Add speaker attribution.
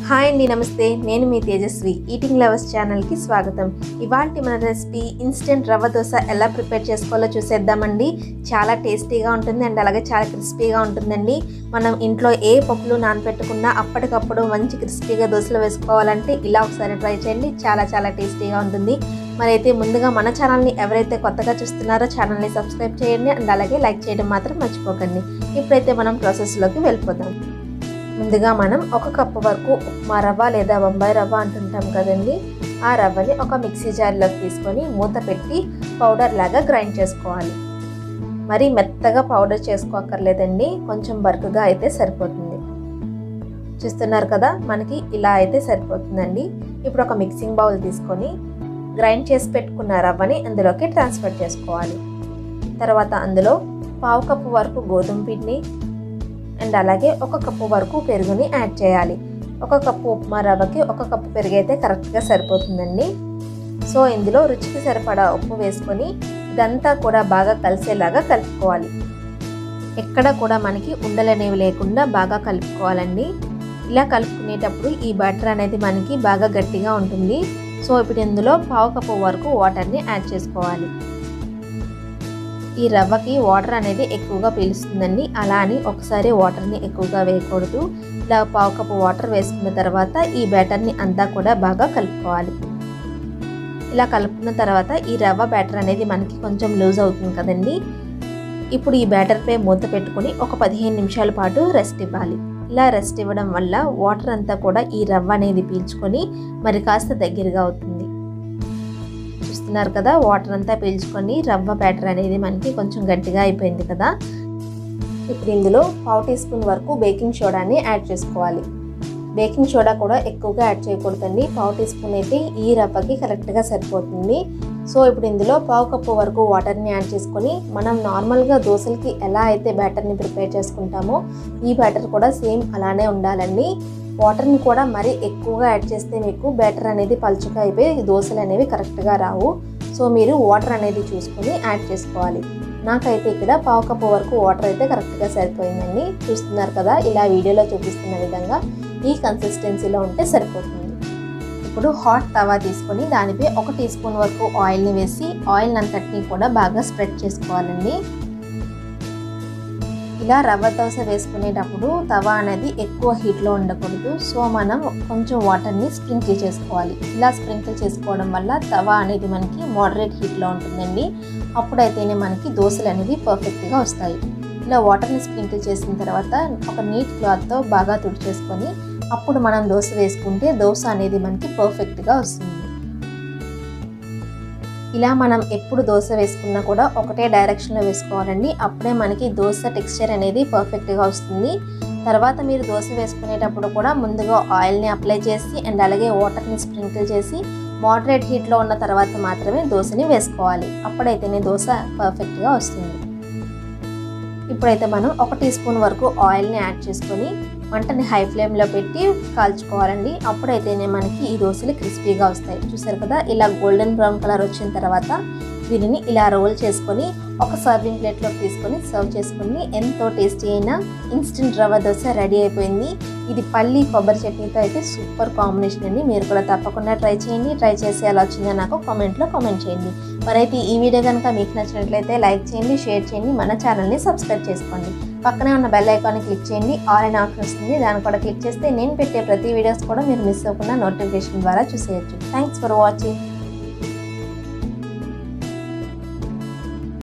Speaker 1: hi అండి నమస్తే నేను మీ తేజస్వి ఈటింగ్ లవర్స్ ఛానల్కి స్వాగతం ఇవాళ మన రెసిపీ ఇన్స్టెంట్ రవ్వ దోశ ఎలా ప్రిపేర్ చేసుకోవాలో చూసేద్దామండి చాలా టేస్టీగా ఉంటుంది అండ్ అలాగే చాలా క్రిస్పీగా ఉంటుందండి మనం ఇంట్లో ఏ పప్పులు నానబెట్టుకున్నా అప్పటికప్పుడు మంచి క్రిస్పీగా దోశలు వేసుకోవాలంటే ఇలా ఒకసారి ట్రై చేయండి చాలా చాలా టేస్టీగా ఉంటుంది మరి అయితే ముందుగా మన ఛానల్ని ఎవరైతే కొత్తగా చూస్తున్నారో ఛానల్ని సబ్స్క్రైబ్ చేయండి అండ్ అలాగే లైక్ చేయడం మాత్రం మర్చిపోకండి ఇప్పుడైతే మనం ప్రాసెస్లోకి వెళ్ళిపోదాం ముందుగా మనం ఒక కప్పు వరకు ఉప్మా రవ్వ లేదా బొంబాయి రవ్వ అంటుంటాం కదండి ఆ రవ్వని ఒక మిక్సీ జార్లోకి తీసుకొని మూత పెట్టి పౌడర్ లాగా గ్రైండ్ చేసుకోవాలి మరి మెత్తగా పౌడర్ చేసుకోక్కర్లేదండి కొంచెం బరుకుగా అయితే సరిపోతుంది చూస్తున్నారు కదా మనకి ఇలా అయితే సరిపోతుందండి ఇప్పుడు ఒక మిక్సింగ్ బౌల్ తీసుకొని గ్రైండ్ చేసి పెట్టుకున్న రవ్వని అందులోకి ట్రాన్స్ఫర్ చేసుకోవాలి తర్వాత అందులో పావు కప్పు వరకు గోధుమ పిండిని అండ్ అలాగే ఒక కప్పు వరకు పెరుగుని యాడ్ చేయాలి ఒక కప్పు ఉప్మా రవ్వకి ఒక కప్పు పెరుగు అయితే కరెక్ట్గా సరిపోతుందండి సో ఇందులో రుచికి సరిపడా ఉప్పు వేసుకొని ఇదంతా కూడా బాగా కలిసేలాగా కలుపుకోవాలి ఎక్కడ కూడా మనకి ఉండలనేవి లేకుండా బాగా కలుపుకోవాలండి ఇలా కలుపుకునేటప్పుడు ఈ బటర్ అనేది మనకి బాగా గట్టిగా ఉంటుంది సో ఇప్పుడు ఇందులో పావు కప్పు వరకు వాటర్ని యాడ్ చేసుకోవాలి ఈ రవ్వకి వాటర్ అనేది ఎక్కువగా పీలుస్తుందండి అలా అని ఒకసారి వాటర్ని ఎక్కువగా వేయకూడదు ఇలా పావు కప్పు వాటర్ వేసుకున్న తర్వాత ఈ బ్యాటర్ని అంతా కూడా బాగా కలుపుకోవాలి ఇలా కలుపుకున్న తర్వాత ఈ రవ్వ బ్యాటర్ అనేది మనకి కొంచెం లూజ్ అవుతుంది కదండి ఇప్పుడు ఈ బ్యాటర్పై మూత పెట్టుకుని ఒక పదిహేను నిమిషాల పాటు రెస్ట్ ఇవ్వాలి ఇలా రెస్ట్ ఇవ్వడం వల్ల వాటర్ అంతా కూడా ఈ రవ్వ అనేది పీల్చుకొని మరి కాస్త దగ్గరగా అవుతుంది చూస్తున్నారు కదా వాటర్ అంతా పీల్చుకొని రవ్వ బ్యాటర్ అనేది మనకి కొంచెం గట్టిగా అయిపోయింది కదా ఇప్పుడు ఇందులో పావు టీ స్పూన్ వరకు బేకింగ్ సోడాని యాడ్ చేసుకోవాలి బేకింగ్ సోడా కూడా ఎక్కువగా యాడ్ చేయకూడదండి పావు టీ స్పూన్ అయితే ఈ రవ్వకి కరెక్ట్గా సరిపోతుంది సో ఇప్పుడు ఇందులో పావు కప్పు వరకు వాటర్ని యాడ్ చేసుకొని మనం నార్మల్గా దోశలకి ఎలా అయితే బ్యాటర్ని ప్రిపేర్ చేసుకుంటామో ఈ బ్యాటర్ కూడా సేమ్ అలానే ఉండాలండి వాటర్ని కూడా మరీ ఎక్కువగా యాడ్ చేస్తే మీకు బ్యాటర్ అనేది పలుచగా అయిపోయి దోశలు అనేవి కరెక్ట్గా రావు సో మీరు వాటర్ అనేది చూసుకొని యాడ్ చేసుకోవాలి నాకైతే ఇక్కడ పావు కప్పు వరకు వాటర్ అయితే కరెక్ట్గా సరిపోయిందండి చూస్తున్నారు కదా ఇలా వీడియోలో చూపిస్తున్న విధంగా ఈ కన్సిస్టెన్సీలో ఉంటే సరిపోతుంది ఇప్పుడు హాట్ తవా తీసుకొని దానిపై ఒక టీ స్పూన్ వరకు ఆయిల్ని వేసి ఆయిల్ అంతటిని కూడా బాగా స్ప్రెడ్ చేసుకోవాలండి ఇలా రవ్వ దోశ వేసుకునేటప్పుడు తవా అనేది ఎక్కువ హీట్లో ఉండకూడదు సో మనం కొంచెం వాటర్ని స్ప్రింకిల్ చేసుకోవాలి ఇలా స్ప్రింకిల్ చేసుకోవడం వల్ల తవా అనేది మనకి మోడరేట్ హీట్లో ఉంటుందండి అప్పుడైతేనే మనకి దోశలు అనేది పర్ఫెక్ట్గా వస్తాయి ఇలా వాటర్ని స్ప్రింకిల్ చేసిన తర్వాత ఒక నీట్ క్లాత్తో బాగా తుడిచేసుకొని అప్పుడు మనం దోశ వేసుకుంటే దోశ అనేది మనకి పర్ఫెక్ట్గా వస్తుంది ఇలా మనం ఎప్పుడు దోశ వేసుకున్నా కూడా ఒకటే డైరెక్షన్లో వేసుకోవాలండి అప్పుడే మనకి దోశ టెక్స్చర్ అనేది పర్ఫెక్ట్గా వస్తుంది తర్వాత మీరు దోశ వేసుకునేటప్పుడు కూడా ముందుగా ఆయిల్ని అప్లై చేసి అండ్ అలాగే వాటర్ని స్ప్రింకిల్ చేసి మోడరేట్ హీట్లో ఉన్న తర్వాత మాత్రమే దోశని వేసుకోవాలి అప్పుడైతేనే దోశ పర్ఫెక్ట్గా వస్తుంది ఇప్పుడైతే మనం ఒక టీ స్పూన్ వరకు ఆయిల్ని యాడ్ చేసుకొని మంటని హై ఫ్లేమ్లో పెట్టి కాల్చుకోవాలండి అప్పుడైతేనే మనకి ఈ దోశలు క్రిస్పీగా వస్తాయి చూసారు కదా ఇలా గోల్డెన్ బ్రౌన్ కలర్ వచ్చిన తర్వాత దీనిని ఇలా రోల్ చేసుకొని ఒక సర్వింగ్ ప్లేట్లోకి తీసుకొని సర్వ్ చేసుకుని ఎంతో టేస్టీ అయిన ఇన్స్టెంట్ రవ్వ దోశ రెడీ అయిపోయింది ఇది పల్లి కొబ్బరి చట్నీతో అయితే సూపర్ కాంబినేషన్ అండి మీరు కూడా తప్పకుండా ట్రై చేయండి ట్రై చేసి ఎలా వచ్చిందో నాకు కామెంట్లో కామెంట్ చేయండి మరైతే ఈ వీడియో కనుక మీకు నచ్చినట్లయితే లైక్ చేయండి షేర్ చేయండి మన ఛానల్ని సబ్స్క్రైబ్ చేసుకోండి పక్కనే ఉన్న బెల్ ఐకాన్ని క్లిక్ చేయండి ఆల్ అండ్ ఆప్షన్ వస్తుంది దాన్ని కూడా క్లిక్ చేస్తే నేను పెట్టే ప్రతి వీడియోస్ కూడా మీరు మిస్ అవ్వకుండా నోటిఫికేషన్ ద్వారా చూసేయచ్చు థ్యాంక్స్ ఫర్ వాచింగ్